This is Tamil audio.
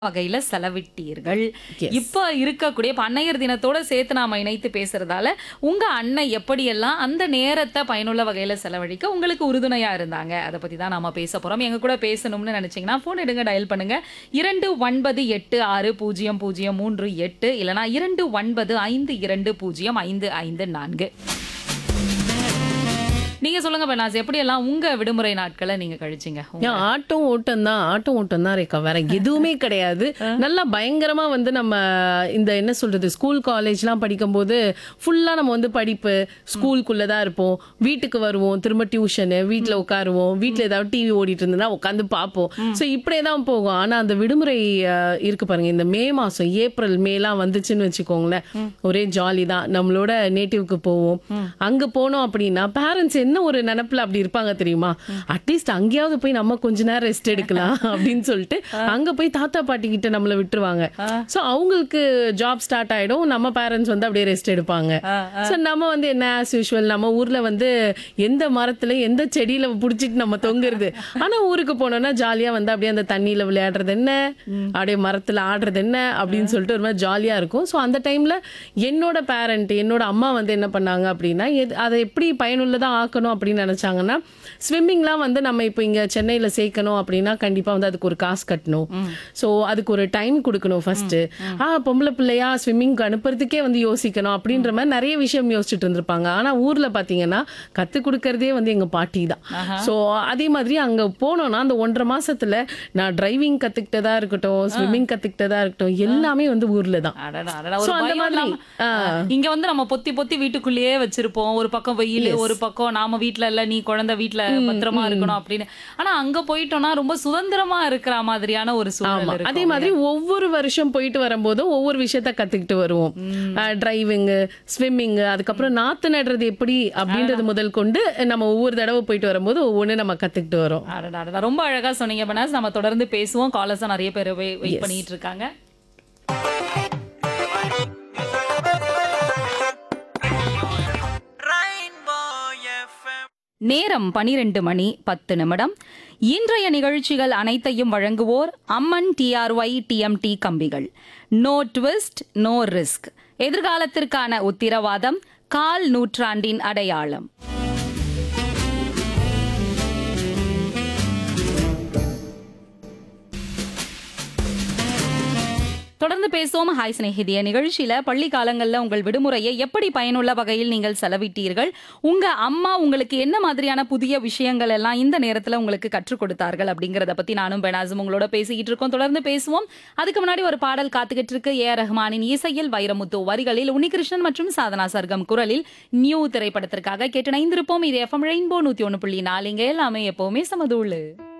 வகையில செலவிட்டீர்கள் Yes. இப்ப இருக்கக்கூடிய இப்ப அன்னையர் தினத்தோட சேர்த்து நாம இணைத்து பேசுறதால உங்க அன்னை எப்படியெல்லாம் அந்த நேரத்தை பயனுள்ள வகையில செலவழிக்க உங்களுக்கு உறுதுணையா இருந்தாங்க அதை பத்தி தான் நாம பேச போறோம் எங்க கூட பேசணும்னு நினைச்சீங்கன்னா போன் எடுங்க டயல் பண்ணுங்க இரண்டு ஒன்பது எட்டு ஆறு பூஜ்ஜியம் பூஜ்ஜியம் மூன்று எட்டு இல்லனா இரண்டு ஒன்பது ஐந்து இரண்டு பூஜ்ஜியம் ஐந்து ஐந்து நான்கு நீங்க சொல்லுங்க பெனாஸ் எப்படியெல்லாம் உங்க விடுமுறை நாட்களை நீங்க கழிச்சீங்க உங்க- ஏன் ஆட்டம் ஓட்டம் தான் ஆட்டம் ஓட்டம் தான் ரேக்கா வேற எதுவுமே கிடையாது நல்லா பயங்கரமா வந்து நம்ம இந்த என்ன சொல்றது ஸ்கூல் காலேஜ்லாம் படிக்கும்போது ஃபுல்லா நம்ம வந்து படிப்பு ஸ்கூலுக்குள்ள தான் இருப்போம் வீட்டுக்கு வருவோம் திரும்ப டியூஷனு வீட்ல உட்காருவோம் வீட்ல ஏதாவது டிவி ஓடிட்டு இருந்ததுன்னா உட்காந்து பார்ப்போம் ஸோ இப்படியே தான் போகும் ஆனா அந்த விடுமுறை அஹ், இருக்கு பாருங்க இந்த மே மாசம் ஏப்ரல் மேலாம் வந்துச்சுன்னு வச்சுக்கோங்களேன் ஒரே ஜாலி தான் நம்மளோட நேட்டிவ்க்கு போவோம் அங்க போனோம் அப்படின்னா பேரண்ட்ஸ் என்ன ஒரு நினப்புல அப்படி இருப்பாங்க தெரியுமா அட்லீஸ்ட் அங்கேயாவது போய் நம்ம கொஞ்ச நேரம் ரெஸ்ட் எடுக்கலாம் அப்படின்னு சொல்லிட்டு அங்க போய் தாத்தா பாட்டி கிட்ட நம்மள விட்டுருவாங்க சோ அவங்களுக்கு ஜாப் ஸ்டார்ட் ஆயிடும் நம்ம பேரண்ட்ஸ் வந்து அப்படியே ரெஸ்ட் எடுப்பாங்க சோ நம்ம வந்து என்ன ஆஸ் யூஷுவல் நம்ம ஊர்ல வந்து எந்த மரத்துல எந்த செடியில புடிச்சிட்டு நம்ம தொங்குறது ஆனா ஊருக்கு போனோம்னா ஜாலியா வந்து அப்படியே அந்த தண்ணியில விளையாடுறது என்ன அப்படியே மரத்துல ஆடுறது என்ன அப்படின்னு சொல்லிட்டு ஒரு மாதிரி ஜாலியா இருக்கும் ஸோ அந்த டைம்ல என்னோட பேரண்ட் என்னோட அம்மா வந்து என்ன பண்ணாங்க அப்படின்னா எது- அதை எப்படி பயனுள்ளதா ஆக்கணும் அப்படின்னு நினைச்சாங்கன்னா ஸ்விம்மிங்லாம் வந்து நம்ம இப்போ இங்க சென்னையில சேர்க்கணும் அப்படின்னா கண்டிப்பா வந்து அதுக்கு ஒரு காசு கட்டணும் ஸோ அதுக்கு ஒரு டைம் கொடுக்கணும் ஃபர்ஸ்ட் ஆ பொம்பளை பிள்ளையா ஸ்விம்மிங்க்கு அனுப்புறதுக்கே வந்து யோசிக்கணும் அப்படின்ற மாதிரி நிறைய விஷயம் யோசிச்சுட்டு இருந்திருப்பாங்க ஆனா ஊர்ல பாத்தீங்கன்னா கத்து கொடுக்கறதே வந்து எங்க பாட்டி தான் ஸோ அதே மாதிரி அங்க போனோம்னா அந்த ஒன்றரை மாசத்துல நான் டிரைவிங் கத்துக்கிட்டதா இருக்கட்டும் ஸ்விம்மிங் கத்துக்கிட்டதா இருக்கட்டும் எல்லாமே வந்து ஊர்ல தான் அடடா, அடடா, So, ஒரு அந்த பயம் மாதிரி, இல்லாம, இங்க வந்து நம்ம பொத்தி பொத்தி வீட்டுக்குள்ளேயே வச்சிருப்போம் ஒரு பக்கம் வெயில் ஒரு பக்கம் நாம வீட்ல இல்ல நீ குழந்தை வீட்ல பத்திரமா இருக்கணும் அப்படின்னு ஆனா அங்க போயிட்டோம்னா ரொம்ப சுதந்திரமா இருக்கிற மாதிரியான ஒரு சூழல் ஆமா இருக்கும் அதே மாதிரி ஒவ்வொரு வருஷம் போயிட்டு வரும்போதும் ஒவ்வொரு விஷயத்த கத்துக்கிட்டு வருவோம் டிரைவிங் ஸ்விம்மிங் அதுக்கப்புறம் நாத்து நடுறது எப்படி அப்படின்றது முதல் கொண்டு நம்ம ஒவ்வொரு தடவை போயிட்டு வரும்போது ஒவ்வொன்று நம்ம கத்துக்கிட்டு வரோம் அடடா, அடடா, ரொம்ப அழகா சொன்னீங்க பனாஸ் நம்ம தொடர்ந்து பேசுவோம் காலர்ஸ் நிறைய பேர் வெயிட் பண்ணிட்டு இருக்காங்க Rainbow FM. நேரம் பனிரெண்டு மணி பத்து நிமிடம் இன்றைய நிகழ்ச்சிகள் அனைத்தையும் வழங்குவோர் அம்மன் டிஆர்ஒய் டிஎம்டி கம்பிகள் நோ ட்விஸ்ட் நோ ரிஸ்க் எதிர்காலத்திற்கான உத்திரவாதம் கால் நூற்றாண்டின் அடையாளம் தொடர்ந்து பேசுவோம் ஹாய் சிநேகிதிய நிகழ்ச்சியில பள்ளி காலங்கள்ல உங்கள் விடுமுறையை எப்படி பயனுள்ள வகையில் நீங்கள் செலவிட்டீர்கள் உங்க அம்மா உங்களுக்கு என்ன மாதிரியான புதிய விஷயங்கள் எல்லாம் இந்த நேரத்துல உங்களுக்கு கற்றுக் கொடுத்தார்கள் அப்படிங்கறத பத்தி நானும் பெனாசும் உங்களோட பேசிக்கிட்டு இருக்கோம் தொடர்ந்து பேசுவோம் அதுக்கு முன்னாடி ஒரு பாடல் காத்துக்கிட்டு இருக்கு ஏ ஆர் ரஹ்மானின் இசையில் வைரமுத்து வரிகளில் உன்னிகிருஷ்ணன் மற்றும் சாதனா சர்க்கம் குரலில் நியூ திரைப்படத்திற்காக கேட்டு இணைந்திருப்போம் இது எஃப்எம் ரெயின்போ நூத்தி ஒன்னு புள்ளி நாலுங்க எல்லாமே எப்பவுமே சமதூளு